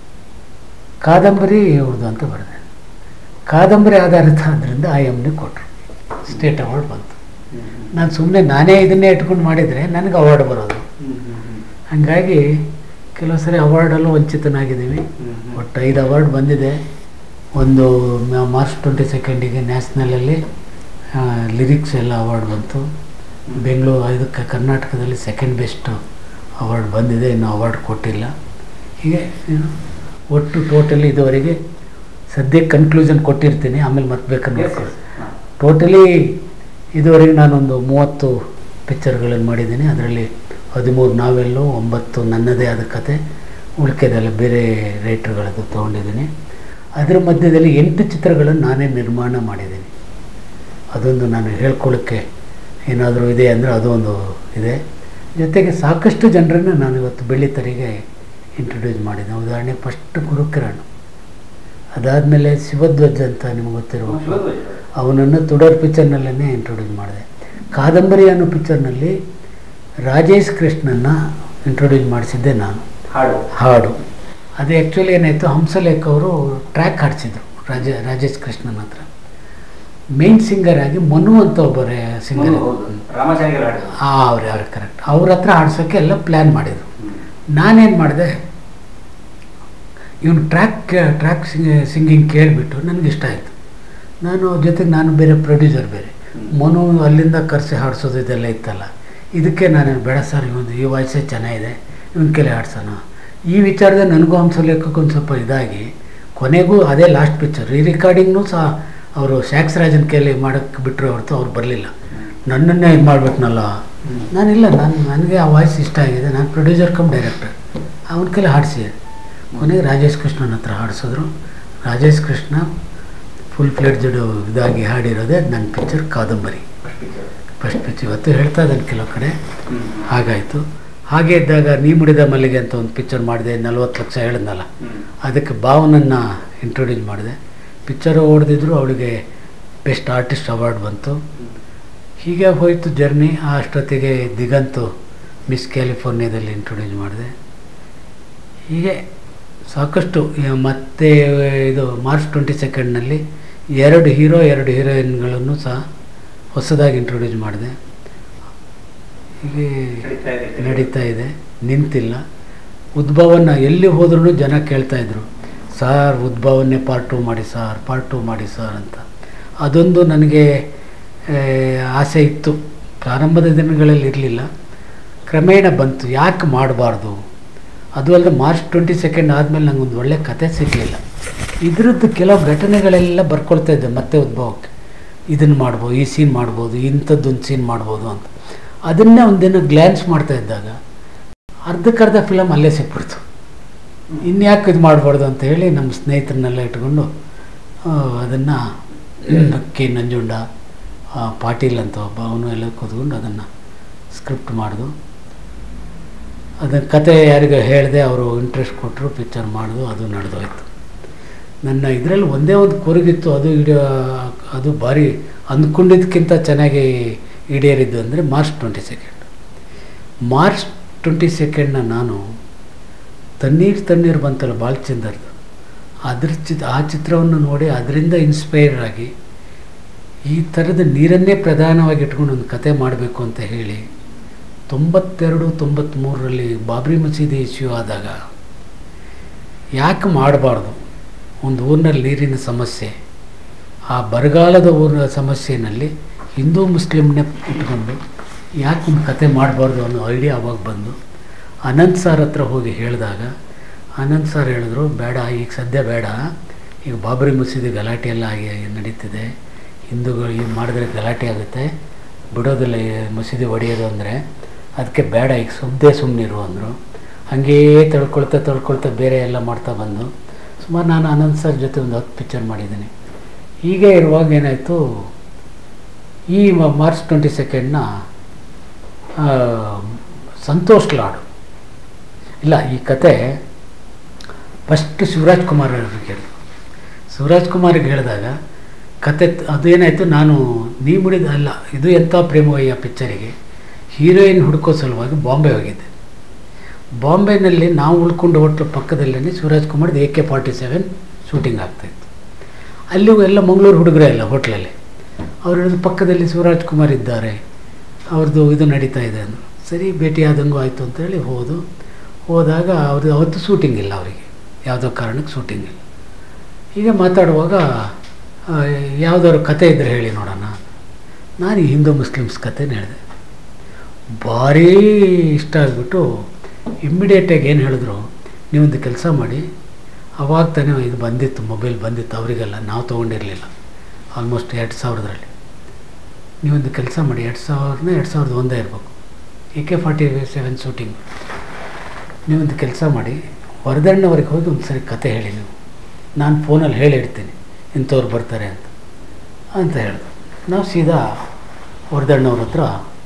ಕಾದಂಬರಿ ಇವ್ರದ್ದು ಅಂತ ಬರೆದೆ ಕಾದಂಬರಿ ಆಧಾರಿತ ಆದ್ದರಿಂದ ಆ ಎಮ್ನಿ ಕೊಟ್ಟರು ಸ್ಟೇಟ್ ಅವಾರ್ಡ್ ಬಂತು ನಾನು ಸುಮ್ಮನೆ ನಾನೇ ಇದನ್ನೇ ಇಟ್ಕೊಂಡು ಮಾಡಿದರೆ ನನಗೆ ಅವಾರ್ಡ್ ಬರೋದು ಹಾಗಾಗಿ ಕೆಲವು ಸರಿ ಅವಾರ್ಡಲ್ಲೂ ವಂಚಿತನಾಗಿದ್ದೀವಿ ಒಟ್ಟು ಐದು ಅವಾರ್ಡ್ ಬಂದಿದೆ ಒಂದು ಮ- ಮಾರ್ಚ್ ಟ್ವೆಂಟಿ ಸೆಕೆಂಡಿಗೆ ನ್ಯಾಷನಲಲ್ಲಿ ಲಿರಿಕ್ಸ್ ಎಲ್ಲ ಅವಾರ್ಡ್ ಬಂತು ಬೆಂಗಳೂರು ಇದಕ್ಕೆ ಕರ್ನಾಟಕದಲ್ಲಿ ಸೆಕೆಂಡ್ ಬೆಸ್ಟ್ ಅವಾರ್ಡ್ ಬಂದಿದೆ ಇನ್ನೂ ಅವಾರ್ಡ್ ಕೊಟ್ಟಿಲ್ಲ ಹೀಗೆ ಏನು ಒಟ್ಟು ಟೋಟಲಿ ಇದುವರೆಗೆ ಸದ್ಯಕ್ಕೆ ಕನ್ಕ್ಲೂಷನ್ ಕೊಟ್ಟಿರ್ತೀನಿ ಆಮೇಲೆ ಮತ್ತೆ ಬೇಕಾದ್ರೆ Yes, ನೋಡ್ಕೊಳ್ಳಿ yes. ಹಾ. ಟೋಟಲಿ ಇದುವರೆಗೆ ನಾನೊಂದು ಮೂವತ್ತು ಪಿಕ್ಚರ್ಗಳನ್ನು ಮಾಡಿದ್ದೀನಿ ಅದರಲ್ಲಿ ಹದಿಮೂರು ನಾವೆಲ್ಲು ಒಂಬತ್ತು ನನ್ನದೇ ಆದ ಕತೆ ಉಳಿಕೆದೆಲ್ಲ ಬೇರೆ ರೈಟ್ರುಗಳದ್ದು ತೊಗೊಂಡಿದ್ದೀನಿ ಅದರ ಮಧ್ಯದಲ್ಲಿ ಎಂಟು ಚಿತ್ರಗಳನ್ನು ನಾನೇ ನಿರ್ಮಾಣ ಮಾಡಿದ್ದೀನಿ ಅದೊಂದು ನಾನು ಹೇಳ್ಕೊಳ್ಳೋಕ್ಕೆ ಏನಾದರೂ ಇದೆ ಅಂದರೆ ಅದು ಒಂದು ಇದೆ ಜೊತೆಗೆ ಸಾಕಷ್ಟು ಜನರನ್ನು ನಾನು ಇವತ್ತು ಬೆಳ್ಳಿತರಿಗೆ ಇಂಟ್ರೊಡ್ಯೂಸ್ ಮಾಡಿದ್ದೆ ಉದಾಹರಣೆ ಫಸ್ಟ್ ಗುರುಕಿರಣ್ ಅದಾದಮೇಲೆ ಶಿವಧ್ವಜ್ ಅಂತ ನಿಮ್ಗೆ ಗೊತ್ತಿರಬೇಕು ಶಿವಧ್ವಜ್. ಅವನನ್ನು ತುಡರ್ ಪಿಕ್ಚರ್ನಲ್ಲೇ ಇಂಟ್ರೊಡ್ಯೂಸ್ ಮಾಡಿದೆ ಕಾದಂಬರಿ ಅನ್ನೋ ಪಿಕ್ಚರ್ನಲ್ಲಿ ರಾಜೇಶ್ ಕೃಷ್ಣನ್ನ ಇಂಟ್ರೊಡ್ಯೂಸ್ ಮಾಡಿಸಿದ್ದೆ ನಾನು ಹಾಡು ಹಾಡು ಅದು ಆ್ಯಕ್ಚುಲಿ ಏನಾಯಿತು ಹಂಸಲೇಖ ಅವರು ಟ್ರ್ಯಾಕ್ ಹಾಡಿಸಿದ್ರು ರಾಜ ರಾಜೇಶ್ ಕೃಷ್ಣನ್ ಹತ್ರ ಮೇನ್ ಸಿಂಗರ್ ಆಗಿ ಮನು ಅಂತ ಒಬ್ಬರ ಸಿಂಗರ್ ಹೌದು, ಹೌದು. ರಾಮಾಚಾರ್ಯರ ಹಾಡು ಹಾಂ ಅವ್ರು ಅವ್ರು ಕರೆಕ್ಟ್ ಅವ್ರ ಹತ್ರ ಹಾಡ್ಸೋಕ್ಕೆ ಎಲ್ಲ ಪ್ಲ್ಯಾನ್ ಮಾಡಿದರು ಹ್ಮ್. ನಾನೇನು ಮಾಡಿದೆ ಇವನು ಟ್ರ್ಯಾಕ್ ಟ್ರ್ಯಾಕ್ ಸಿಂಗಿಂಗ್ ಕೇಳಿಬಿಟ್ಟು ನನಗೆ ಇಷ್ಟ ಆಯಿತು ನಾನು ಅವ್ರ ಜೊತೆಗೆ ನಾನು ಬೇರೆ ಪ್ರೊಡ್ಯೂಸರ್ ಬೇರೆ ಹ್ಮ್. ಮನು ಅಲ್ಲಿಂದ ಕರೆಸಿ ಹಾಡ್ಸೋದು ಇದೆಲ್ಲ ಇತ್ತಲ್ಲ ಇದಕ್ಕೆ ನಾನು ಬೇಡ ಸರ್ ಇವನು ಈ ವಾಯ್ಸೇ ಚೆನ್ನಾಗಿದೆ ಇವನ ಕೆಲೆ ಹಾಡ್ಸೋಣ ಈ ವಿಚಾರದಲ್ಲಿ ನನಗೂ ಹಂಸಲೇಖಕ್ಕೆ ಒಂದು ಸ್ವಲ್ಪ ಇದಾಗಿ ಕೊನೆಗೂ ಅದೇ ಲಾಸ್ಟ್ ಪಿಕ್ಚರ್ ರೀ ರೆಕಾರ್ಡಿಂಗ್ನೂ ಸಹ ಅವರು ಶಾಕ್ಸ್ ರಾಜನ್ ಕೈಲಿ ಮಾಡೋಕ್ಕೆ ಬಿಟ್ಟರು ಹೊರತು ಅವ್ರು ಬರಲಿಲ್ಲ ನನ್ನನ್ನೇ ಇದು ಮಾಡಿಬಿಟ್ನಲ್ಲ ಹ್ಮ್. ನಾನಿಲ್ಲ ನಾನು ನನಗೆ ಆ ವಾಯ್ಸ್ ಇಷ್ಟ ಆಗಿದೆ ನಾನು ಪ್ರೊಡ್ಯೂಸರ್ ಕಮ್ ಡೈರೆಕ್ಟರ್ ಅವನ ಕೈಲಿ ಹಾಡಿಸಿದೆ ಕೊನೆಗೆ ರಾಜೇಶ್ ಕೃಷ್ಣನ ಹತ್ರ ಹಾಡಿಸಿದ್ರು ರಾಜೇಶ್ ಕೃಷ್ಣ ಫುಲ್ ಫ್ಲೆಡ್ಜಡ್ ಇದಾಗಿ ಹಾಡಿರೋದೇ ನನ್ನ ಪಿಕ್ಚರ್ ಕಾದಂಬರಿ First picture. ಫಸ್ಟ್ ಪಿಕ್ಚರ್ ಇವತ್ತು ಹೇಳ್ತಾ ಇದ್ದಾನೆ ಕೆಲವು ಕಡೆ ಹ್ಮ್. ಹಾಗಾಯಿತು ಹಾಗೆ ಇದ್ದಾಗ ನೀ ಮುಡಿದ ಮಲ್ಲಿಗೆ ಅಂತ ಒಂದು ಪಿಕ್ಚರ್ ಮಾಡಿದೆ ನಲ್ವತ್ತು ಲಕ್ಷ ಹೇಳಿದ್ನಲ್ಲ ಹ್ಮ್. ಅದಕ್ಕೆ ಭಾವನನ್ನು ಇಂಟ್ರೊಡ್ಯೂಸ್ ಮಾಡಿದೆ ಪಿಕ್ಚರು ಓಡಿದಿದ್ರು ಅವಳಿಗೆ ಬೆಸ್ಟ್ ಆರ್ಟಿಸ್ಟ್ ಅವಾರ್ಡ್ ಬಂತು ಹ್ಮ್. ಹೀಗೆ ಹೋಯಿತು ಜರ್ನಿ ಅಷ್ಟೊತ್ತಿಗೆ ದಿಗಂತು ಮಿಸ್ ಕ್ಯಾಲಿಫೋರ್ನಿಯಾದಲ್ಲಿ ಇಂಟ್ರೊಡ್ಯೂಸ್ ಮಾಡಿದೆ ಹೀಗೆ ಸಾಕಷ್ಟು ಈ ಮತ್ತೆ ಇದು ಮಾರ್ಚ್ ಟ್ವೆಂಟಿ ಸೆಕೆಂಡ್ನಲ್ಲಿ ಎರಡು ಹೀರೋ ಎರಡು ಹೀರೋಯಿನ್ಗಳನ್ನು ಸಹ ಹೊಸದಾಗಿ ಇಂಟ್ರೊಡ್ಯೂಸ್ ಮಾಡಿದೆ ಹೀಗೆ ನಡೀತಾ ಇದೆ. ನಡೀತಾ ಇದೆ ನಿಂತಿಲ್ಲ ಉದ್ಭವನ ಎಲ್ಲಿ ಹೋದ್ರೂ ಜನ ಕೇಳ್ತಾ ಇದ್ರು ಸಾರ್ ಉದ್ಭವನ್ನೇ ಪಾರ್ಟ್ ಟು ಮಾಡಿ ಸಾರ್ ಪಾರ್ಟ್ ಟು ಮಾಡಿ ಸಾರ್ ಅಂತ ಅದೊಂದು ನನಗೆ ಆ, ಆಸೆ ಇತ್ತು ಪ್ರಾರಂಭದ ದಿನಗಳಲ್ಲಿ ಇರಲಿಲ್ಲ ಕ್ರಮೇಣ ಬಂತು ಯಾಕೆ ಮಾಡಬಾರ್ದು ಅದು ಅಲ್ಲದೆ ಮಾರ್ಚ್ ಟ್ವೆಂಟಿ ಸೆಕೆಂಡ್ ಆದಮೇಲೆ ನನಗೊಂದು ಒಳ್ಳೆ ಕತೆ ಸಿಗಲಿಲ್ಲ ಇದ್ರದ್ದು ಕೆಲವು ಘಟನೆಗಳೆಲ್ಲ ಬರ್ಕೊಳ್ತಾ ಇದ್ದೆ ಮತ್ತೆ ಉದ್ಭವಕ್ಕೆ ಇದನ್ನು ಮಾಡ್ಬೋದು ಈ ಸೀನ್ ಮಾಡ್ಬೋದು ಇಂಥದ್ದೊಂದು ಸೀನ್ ಮಾಡ್ಬೋದು ಅಂತ ಅದನ್ನೇ ಒಂದಿನ ಗ್ಲ್ಯಾನ್ಸ್ ಮಾಡ್ತಾ ಇದ್ದಾಗ ಅರ್ಧಕ್ಕರ್ಧ ಫಿಲಮ್ ಅಲ್ಲೇ ಸಿಕ್ಬಿಡ್ತು ಇನ್ಯಾಕೆ ಇದು ಮಾಡಬಾರ್ದು ಅಂತ ಹೇಳಿ ನಮ್ಮ ಸ್ನೇಹಿತರನ್ನೆಲ್ಲ ಇಟ್ಕೊಂಡು ಅದನ್ನು ಕೆ ನಂಜುಂಡ ಆ, ಪಾಟೀಲ್ ಅಂತ ಒಬ್ಬ ಅವನು ಎಲ್ಲ ಕೂತ್ಕೊಂಡು ಅದನ್ನು ಸ್ಕ್ರಿಪ್ಟ್ ಮಾಡಿದು ಅದನ್ನ ಕತೆ ಯಾರಿಗೂ ಹೇಳಿದೆ ಅವರು ಇಂಟ್ರೆಸ್ಟ್ ಕೊಟ್ಟರು ಪಿಕ್ಚರ್ ಮಾಡಿದು ಅದು ನಡೆದೋಯ್ತು ನನ್ನ ಇದರಲ್ಲಿ ಒಂದೇ ಒಂದು ಕೊರಗಿತ್ತು ಅದು ಇಡೀ ಅದು ಭಾರಿ ಅಂದ್ಕೊಂಡಿದ್ದಕ್ಕಿಂತ ಚೆನ್ನಾಗಿ ಈಡೇರಿದ್ದು ಅಂದರೆ March twenty second March twenty ಸೆಕೆಂಡ್ನ ನಾನು ತಣ್ಣೀರು ತಣ್ಣೀರು ಬಂತಲ್ಲ ಬಾಲ್ಚಂದರ್ದು ಅದ್ರ ಚಿತ್ ಆ ಚಿತ್ರವನ್ನು ನೋಡಿ ಅದರಿಂದ ಇನ್ಸ್ಪೈರ್ ಆಗಿ ಈ ಥರದ ನೀರನ್ನೇ ಪ್ರಧಾನವಾಗಿ ಇಟ್ಕೊಂಡು ಒಂದು ಕತೆ ಮಾಡಬೇಕು ಅಂತ ಹೇಳಿ ತೊಂಬತ್ತೆರಡು ತೊಂಬತ್ತ್ಮೂರರಲ್ಲಿ ಬಾಬ್ರಿ ಮಸೀದಿ ಇಶ್ಯೂ ಆದಾಗ ಯಾಕೆ ಮಾಡಬಾರ್ದು ಒಂದು ಊರಿನಲ್ಲಿ ನೀರಿನ ಸಮಸ್ಯೆ ಆ ಬರಗಾಲದ ಊರಿನ ಸಮಸ್ಯೆಯಲ್ಲಿ ಹಿಂದೂ ಮುಸ್ಲಿಮ್ನೇ ಇಟ್ಕೊಂಡು ಯಾಕೆ ಒಂದು ಕತೆ ಮಾಡಬಾರ್ದು ಅನ್ನೋ ಐಡಿಯಾ ಅವಾಗ ಬಂದು ಅನಂತ್ ಸರ್ ಹತ್ರ ಹೋಗಿ ಹೇಳಿದಾಗ ಅನಂತ್ ಸರ್ ಹೇಳಿದ್ರು ಬೇಡ ಈಗ ಸದ್ಯ ಬೇಡ ಈಗ ಬಾಬರಿ ಮಸೀದಿ ಗಲಾಟೆ ಎಲ್ಲ ಆಗಿ ನಡೀತಿದೆ ಹಿಂದೂಗಳು ಈಗ ಮಾಡಿದ್ರೆ ಗಲಾಟೆ ಆಗುತ್ತೆ ಬಿಡೋದಿಲ್ಲ ಈ ಮಸೀದಿ ಹೊಡೆಯೋದು ಅಂದರೆ ಅದಕ್ಕೆ ಬೇಡ ಈಗ ಸುಮ್ಮನೆ ಸುಮ್ಮನಿರು ಅಂದರು ಹಾಗೇ ತಳ್ಕೊಳ್ತಾ ತಳ್ಕೊಳ್ತಾ ಬೇರೆ ಎಲ್ಲ ಮಾಡ್ತಾ ಬಂದು ಸುಮಾರು ನಾನು ಅನಂತ್ ಸರ್ ಜೊತೆ ಒಂದು ಹತ್ತು ಪಿಕ್ಚರ್ ಮಾಡಿದ್ದೀನಿ ಹೀಗೆ ಇರುವಾಗ ಏನಾಯಿತು ಈ ಮ- ಮಾರ್ಚ್ ಟ್ವೆಂಟಿ ಸೆಕೆಂಡ್ನ ಸಂತೋಷ್ ಲಾಡು ಇಲ್ಲ ಈ ಕತೆ ಫಸ್ಟ್ ಶಿವರಾಜ್ ಕುಮಾರ್ ಅವ್ರಿಗೆ ಹೇಳಿದ್ರು ಶಿವರಾಜ್ ಕುಮಾರಿಗೆ ಹೇಳಿದಾಗ ಕತೆ ಅದೇನಾಯಿತು ನಾನು ನೀ ಮುಡಿದ ಅಲ್ಲ ಇದು ಎಂಥ ಪ್ರೇಮವಯ್ಯ ಪಿಕ್ಚರಿಗೆ ಹೀರೋಯಿನ್ ಹುಡುಕೋ ಸಲುವಾಗಿ ಬಾಂಬೆ ಹೋಗಿದ್ದೆ ಬಾಂಬೆನಲ್ಲಿ ನಾವು ಉಳ್ಕೊಂಡು ಹೋಟ್ಲ್ ಪಕ್ಕದಲ್ಲೇ ಶಿವರಾಜ್ ಕುಮಾರ್ದು A K forty seven shooting ಆಗ್ತಾಯಿತ್ತು ಅಲ್ಲಿಗೂ ಎಲ್ಲ ಮಂಗಳೂರು ಹುಡುಗರೇ ಇಲ್ಲ ಹೋಟ್ಲಲ್ಲಿ ಅವ್ರು ಹೇಳಿದ್ರು ಪಕ್ಕದಲ್ಲಿ ಶಿವರಾಜ್ ಕುಮಾರ್ ಇದ್ದಾರೆ ಅವ್ರದ್ದು ಇದು ನಡೀತಾ ಇದೆ ಅಂದರು ಸರಿ ಭೇಟಿಯಾದಂಗೂ ಆಯಿತು ಅಂತೇಳಿ ಹೋದು ಹೋದಾಗ ಅವ್ರದ್ದು ಅವತ್ತು ಶೂಟಿಂಗ್ ಇಲ್ಲ ಅವರಿಗೆ ಯಾವುದೋ ಕಾರಣಕ್ಕೆ ಶೂಟಿಂಗ್ ಇಲ್ಲ ಹೀಗೆ ಮಾತಾಡುವಾಗ ಆ, ಯಾವುದಾದ್ರು ಕತೆ ಇದ್ದರೆ ಹೇಳಿ ನೋಡೋಣ ನಾನು ಈ ಹಿಂದೂ ಮುಸ್ಲಿಮ್ಸ್ ಕತೆನ ಹೇಳಿದೆ ಭಾರೀ ಇಷ್ಟ ಆಗಿಬಿಟ್ಟು ಇಮ್ಮಿಡಿಯೇಟಾಗಿ ಏನು ಹೇಳಿದ್ರು ನೀವೊಂದು ಕೆಲಸ ಮಾಡಿ ಅವಾಗ ತಾನೇ ಇದು ಬಂದಿತ್ತು ಮೊಬೈಲ್ ಬಂದಿತ್ತು ಅವರಿಗೆಲ್ಲ ನಾವು ತೊಗೊಂಡಿರಲಿಲ್ಲ ಆಲ್ಮೋಸ್ಟ್ ಎರಡು ಸಾವಿರದಲ್ಲಿ ನೀವೊಂದು ಕೆಲಸ ಮಾಡಿ ಎರಡು ಸಾವಿರನ ಎರಡು ಸಾವಿರದ ಒಂದೇ ಇರಬೇಕು A K forty seven shooting ನೀವೊಂದು ಕೆಲಸ ಮಾಡಿ ವರದಣ್ಣವ್ರಿಗೆ ಹೋಗಿ ಒಂದು ಸರಿ ಕತೆ ಹೇಳಿ ನೀವು ನಾನು ಫೋನಲ್ಲಿ ಹೇಳಿಡ್ತೀನಿ ಇಂಥವ್ರು ಬರ್ತಾರೆ ಅಂತ ಅಂತ ಹೇಳಿದ್ರು ನಾವು ಸೀದಾ ವರದಣ್ಣವ್ರ ಹತ್ರ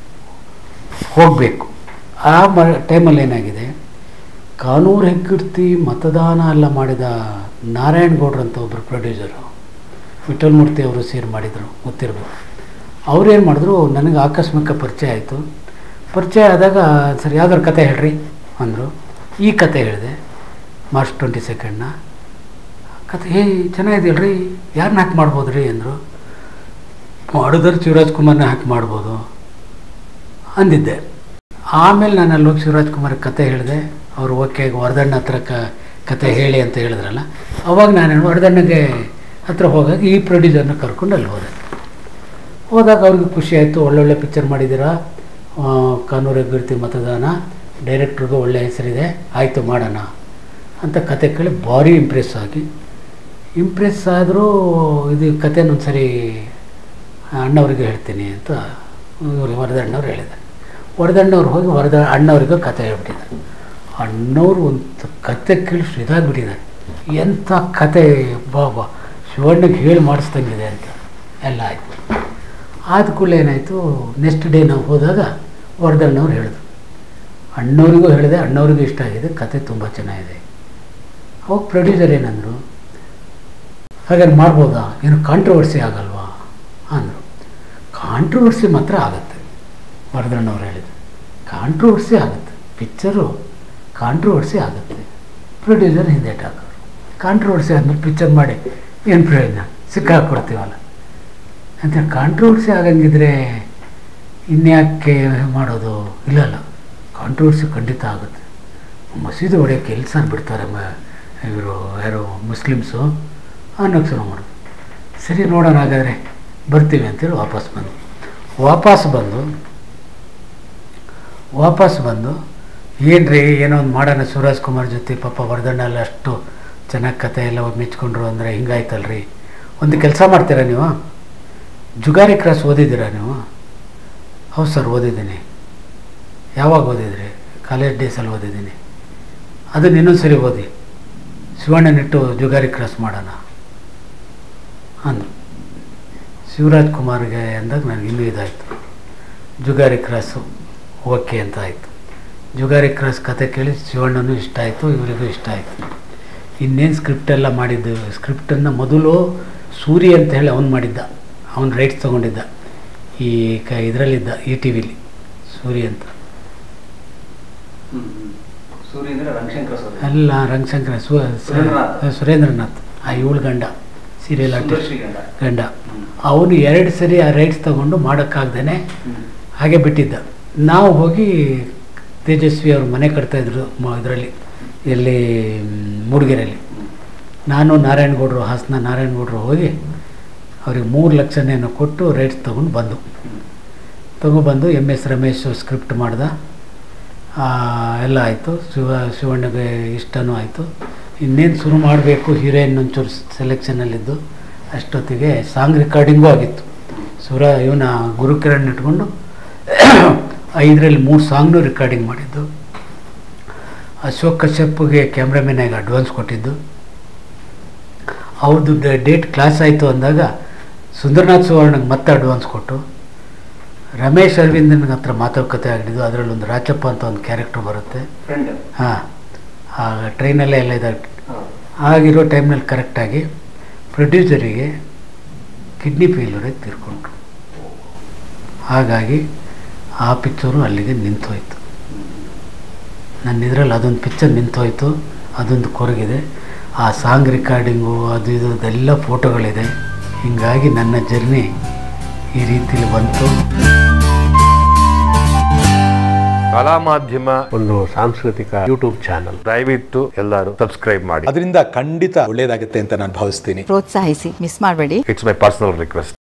ಹೋಗಬೇಕು ಆ ಮ ಟೈಮಲ್ಲಿ ಏನಾಗಿದೆ ಕಾನೂರು ಹೆಗ್ಗಿಡ್ತಿ ಮತದಾನ ಎಲ್ಲ ಮಾಡಿದ ನಾರಾಯಣಗೌಡ್ರು ಅಂತ ಒಬ್ಬರು ಪ್ರೊಡ್ಯೂಸರು ವಿಠಲ್ಮೂರ್ತಿ ಅವರು ಸೇರಿ ಮಾಡಿದರು ಗೊತ್ತಿರಬೇಕು ಅವ್ರೇನು ಮಾಡಿದ್ರು ನನಗೆ ಆಕಸ್ಮಿಕ ಪರಿಚಯ ಆಯಿತು ಪರಿಚಯ ಆದಾಗ ಸರಿ ಯಾವ್ದಾರು ಕತೆ ಹೇಳ್ರಿ ಅಂದರು ಈ ಕತೆ ಹೇಳಿದೆ ಮಾರ್ಚ್ ಟ್ವೆಂಟಿ ಸೆಕೆಂಡ್ನ ಕತೆ ಹೇ ಚೆನ್ನಾಗಿದೆಯಲ್ರಿ ಯಾರನ್ನ ಹಾಕಿ ಮಾಡ್ಬೋದು ರೀ ಅಂದರು ಮಾಡಿದ್ರೆ ಶಿವರಾಜ್ ಕುಮಾರ್ನ ಹಾಕಿ ಮಾಡ್ಬೋದು ಅಂದಿದ್ದೆ ಆಮೇಲೆ ನಾನು ಅಲ್ಲಿ ಹೋಗಿ ಶಿವರಾಜ್ ಕುಮಾರ್ ಕತೆ ಹೇಳಿದೆ ಅವರು ಓಕೆ ವರದಣ್ಣ ಹತ್ರ ಕ ಕತೆ ಹೇಳಿ ಅಂತ ಹೇಳಿದ್ರಲ್ಲ ಅವಾಗ ನಾನು ವರದಣ್ಣಗೆ ಹತ್ರ ಹೋದಾಗ ಈ ಪ್ರೊಡ್ಯೂಸರ್ನ ಕರ್ಕೊಂಡು ಅಲ್ಲಿ ಹೋದೆ ಹೋದಾಗ ಅವ್ರಿಗೆ ಖುಷಿ ಆಯಿತು ಒಳ್ಳೊಳ್ಳೆ ಪಿಕ್ಚರ್ ಮಾಡಿದ್ದೀರಾ ಆ, ಕಾನೂರು ಹೆಗ್ಗಿರ್ತಿ ಮತದಾನ ಡೈರೆಕ್ಟ್ರಿಗೂ ಒಳ್ಳೆ ಹೆಸರಿದೆ ಆಯಿತು ಮಾಡೋಣ ಅಂತ ಕತೆ ಕೇಳಿ ಭಾರಿ ಇಂಪ್ರೆಸ್ ಆಗಿ ಇಂಪ್ರೆಸ್ ಆದರೂ ಇದು ಕತೆನೊಂದು ಸರಿ ಅಣ್ಣವ್ರಿಗೆ ಹೇಳ್ತೀನಿ ಅಂತ ಇವ್ರಿಗೆ ವರದಣ್ಣವ್ರು ಹೇಳಿದ್ದಾರೆ ವರದಣ್ಣವ್ರು ಹೋಗಿ ವರದ ಅಣ್ಣವ್ರಿಗೂ ಕತೆ ಹೇಳ್ಬಿಟ್ಟಿದ್ದಾರೆ ಅಣ್ಣವ್ರು ಒಂದು ಕತೆ ಕೇಳಿ ಇದಾಗ್ಬಿಟ್ಟಿದ್ದಾರೆ ಎಂಥ ಕತೆ ಬಾಬಾ ಶಿವಣ್ಣಗೆ ಹೇಳಿ ಮಾಡಿಸ್ದಂಗಿದೆ ಅಂತ ಎಲ್ಲ ಆಯಿತು ಆದ ಕೂಡಲೇ ಏನಾಯಿತು ನೆಕ್ಸ್ಟ್ ಡೇ ನಾವು ಹೋದಾಗ ವರದಣ್ಣವ್ರು ಹೇಳಿದ್ರು ಅಣ್ಣವರಿಗೂ ಹೇಳಿದೆ ಅಣ್ಣವ್ರಿಗೂ ಇಷ್ಟ ಆಗಿದೆ ಕತೆ ತುಂಬ ಚೆನ್ನಾಗಿದೆ ಅವಾಗ ಪ್ರೊಡ್ಯೂಸರ್ ಏನಂದರು ಹಾಗಾದ್ರೆ ಮಾಡ್ಬೋದಾ ಏನು ಕಾಂಟ್ರವರ್ಸಿ ಆಗಲ್ವಾ ಅಂದರು ಕಾಂಟ್ರವರ್ಸಿ ಮಾತ್ರ ಆಗುತ್ತೆ ವರದಣ್ಣವ್ರು ಹೇಳಿದ್ರು ಕಾಂಟ್ರವರ್ಸಿ ಆಗುತ್ತೆ ಪಿಕ್ಚರು ಕಾಂಟ್ರವರ್ಸಿ ಆಗುತ್ತೆ ಪ್ರೊಡ್ಯೂಸರ್ ಹಿಂದೇಟ್ ಹಾಕೋರು ಕಾಂಟ್ರವರ್ಸಿ ಆದ್ಮೇಲೆ ಪಿಕ್ಚರ್ ಮಾಡಿ ಏನು ಪ್ರಯೋಜನ ಸಿಕ್ಕಾಕೊಡ್ತೀವಲ್ಲ ಅಂತ ಕಾಂಟ್ರವರ್ಸಿ ಆಗಂಗಿದ್ರೆ ಇನ್ಯಾಕೆ ಮಾಡೋದು ಇಲ್ಲಲ್ಲ ಕಾಂಟ್ರವರ್ಸಿ ಖಂಡಿತ ಆಗುತ್ತೆ ಮಸೀದಿ ಹೊಡೆಯೋಕ್ಕೆ ಎಲ್ಲಿ ಸರ್ ಬಿಡ್ತಾರೆ ಮ ಇವರು ಯಾರು ಮುಸ್ಲಿಮ್ಸು ಅನ್ನೋಕ್ಕೆ ಶುರು ಮಾಡೋದು ಸರಿ ನೋಡೋಣ ಹಾಗಾದರೆ ಬರ್ತೀವಿ ಅಂತೇಳಿ ವಾಪಸ್ ಬಂದು ವಾಪಸ್ ಬಂದು ವಾಪಸ್ ಬಂದು ಏನು ರೀ ಏನೋ ಒಂದು ಮಾಡೋಣ ಶಿವರಾಜ್ ಕುಮಾರ್ ಜೊತೆ ಪಾಪ ವರದಣ್ಣ ಎಲ್ಲ ಅಷ್ಟು ಚೆನ್ನಾಗಿ ಕತೆ ಎಲ್ಲ ಮೆಚ್ಕೊಂಡ್ರು ಅಂದರೆ ಹಿಂಗಾಯ್ತಲ್ರಿ ಒಂದು ಕೆಲಸ ಮಾಡ್ತೀರಾ ನೀವು ಜುಗಾರಿ ಕ್ರಾಸ್ ಓದಿದ್ದೀರಾ ನೀವು ಹೌದು ಸರ್ ಓದಿದ್ದೀನಿ ಯಾವಾಗ ಓದಿದ್ರಿ ಕಾಲೇಜ್ ಡೇಸಲ್ಲಿ ಓದಿದ್ದೀನಿ ಅದನ್ನ ಇನ್ನೊಂದು ಸರಿ ಓದಿ ಶಿವಣ್ಣನಿಟ್ಟು ಜುಗಾರಿ ಕ್ರಾಸ್ ಮಾಡೋಣ ಅಂದರು ಶಿವರಾಜ್ ಕುಮಾರ್ಗೆ ಅಂದಾಗ ನನಗೆ ಇನ್ನೂ ಇದಾಯಿತು ಜುಗಾರಿ ಕ್ರಾಸು ಓಕೆ ಅಂತ ಆಯಿತು ಜುಗಾರಿ ಕ್ರಾಸ್ ಕತೆ ಕೇಳಿ ಶಿವಣ್ಣನೂ ಇಷ್ಟ ಆಯಿತು ಇವರಿಗೂ ಇಷ್ಟ ಆಯಿತು ಇನ್ನೇನು ಸ್ಕ್ರಿಪ್ಟ್ ಎಲ್ಲ ಮಾಡಿದ್ದು ಸ್ಕ್ರಿಪ್ಟನ್ನು ಮೊದಲು ಸೂರಿ ಅಂತ ಹೇಳಿ ಅವನು ಮಾಡಿದ್ದ ಅವನು ರೈಟ್ಸ್ ತೊಗೊಂಡಿದ್ದ ಈ ಕ ಇದರಲ್ಲಿದ್ದ ಇ ಟಿ ವಿಲಿ ಸೂರಿ ಅಂತ ಸೂರ್ಯ ಅಂದ್ರೆ ರಂಗಶಂಕರ ಸೋದರ ಎಲ್ಲ ರಂಗಶಂಕರ ಸು ಸುರೇಂದ್ರನಾಥ್. ಸುರೇಂದ್ರನಾಥ್ ಆ ಇವಳು ಗಂಡ ಸೀರಿಯಲ್ ಸುಂದರ್ ಆರ್ಟಿಸ್ಟ್ ಶ್ರೀಗಂಧ ಗಂಡ ಅವನು ಎರಡು ಸರಿ ಆ ರೈಟ್ಸ್ ತೊಗೊಂಡು ಮಾಡೋಕ್ಕಾಗ್ದೇ ಹಾಗೆ ಬಿಟ್ಟಿದ್ದ ನಾವು ಹೋಗಿ ತೇಜಸ್ವಿ ಅವ್ರ ಮನೆ ಕಟ್ತಾಯಿದ್ರು ಇದರಲ್ಲಿ ಎಲ್ಲಿ ಮ್, ಮೂಡಿಗೆರೆಯಲ್ಲಿ ನಾನು ನಾರಾಯಣಗೌಡರು ಹಾಸನ ನಾರಾಯಣಗೌಡರು ಹೋಗಿ ಅವ್ರಿಗೆ ಮೂರು ಲಕ್ಷನೇನೋ ಕೊಟ್ಟು ರೈಟ್ಸ್ ತೊಗೊಂಡು ಬಂದು ತೊಗೊಬಂದು ಎಮ್ ಎಸ್ ರಮೇಶ್ ಸ್ಕ್ರಿಪ್ಟ್ ಮಾಡ್ದ ಆ, ಎಲ್ಲ ಆಯಿತು ಶಿವ ಶಿವಣ್ಣಗೆ ಇಷ್ಟನೂ ಆಯಿತು ಇನ್ನೇನು ಶುರು ಮಾಡಬೇಕು ಹೀರೋಯಿನ್ ಒಂಚೂರು ಸೆಲೆಕ್ಷನಲ್ಲಿದ್ದು ಅಷ್ಟೊತ್ತಿಗೆ ಸಾಂಗ್ ರೆಕಾರ್ಡಿಂಗೂ ಆಗಿತ್ತು ಸುರ ಇವನ ಗುರುಕಿರಣ್ ಇಟ್ಕೊಂಡು ಐದರಲ್ಲಿ ಮೂರು ಸಾಂಗ್ನೂ ರೆಕಾರ್ಡಿಂಗ್ ಮಾಡಿದ್ದು ಅಶೋಕ್ ಕಶ್ಯಪ್ಗೆ ಕ್ಯಾಮ್ರಾಮನ್ನಾಗಿ ಅಡ್ವಾನ್ಸ್ ಕೊಟ್ಟಿದ್ದು ಅವ್ರದ್ದು ಡೇಟ್ ಕ್ಲಾಸ್ ಆಯಿತು ಅಂದಾಗ ಸುಂದರನಾಥ್ ಸುವರ್ಣಗೆ ಮತ್ತೆ ಅಡ್ವಾನ್ಸ್ ಕೊಟ್ಟು ರಮೇಶ್ ಅರವಿಂದನ ಹತ್ರ ಮಾತುಕತೆ ಆಗಿದ್ದು ಅದರಲ್ಲಿ ಒಂದು ರಾಚಪ್ಪ ಅಂತ ಒಂದು ಕ್ಯಾರೆಕ್ಟರ್ ಬರುತ್ತೆ ಫ್ರೆಂಡ್ ಹಾಂ ಆ ಟ್ರೈನಲ್ಲೇ ಎಲ್ಲ ಇದಾಗ ಆಗಿರೋ ಟೈಮ್ನಲ್ಲಿ ಕರೆಕ್ಟಾಗಿ ಪ್ರೊಡ್ಯೂಸರಿಗೆ ಕಿಡ್ನಿ ಫೇಲ್ಯೂರಾಗಿ ತೀರ್ಕೊಂಡ್ರು ಹಾಗಾಗಿ ಆ ಪಿಕ್ಚರು ಅಲ್ಲಿಗೆ ನಿಂತೋಯ್ತು ನನ್ನ ಇದರಲ್ಲಿ ಅದೊಂದು ಪಿಕ್ಚರ್ ನಿಂತೋಯ್ತು ಅದೊಂದು ಕೊರಗಿದೆ ಆ ಸಾಂಗ್ ರೆಕಾರ್ಡಿಂಗು ಅದು ಇದು ಅದೆಲ್ಲ ಫೋಟೋಗಳಿದೆ ಹೀಗಾಗಿ ನನ್ನ ಜರ್ನಿ ಈ ರೀತಿಲಿ ಬಂತು ಕಲಾ ಮಾಧ್ಯಮ ಒಂದು ಸಾಂಸ್ಕೃತಿಕ ಯೂಟ್ಯೂಬ್ ಚಾನಲ್ ದಯವಿಟ್ಟು ಎಲ್ಲರೂ ಸಬ್ಸ್ಕ್ರೈಬ್ ಮಾಡಿ ಅದರಿಂದ ಖಂಡಿತ ಒಳ್ಳೆಯದಾಗುತ್ತೆ ಅಂತ ನಾನು ಭಾವಿಸ್ತೀನಿ ಪ್ರೋತ್ಸಾಹಿಸಿ ಮಿಸ್ ಮಾಡಬೇಡಿ ಇಟ್ಸ್ ಮೈ ಪರ್ಸನಲ್ ರಿಕ್ವೆಸ್ಟ್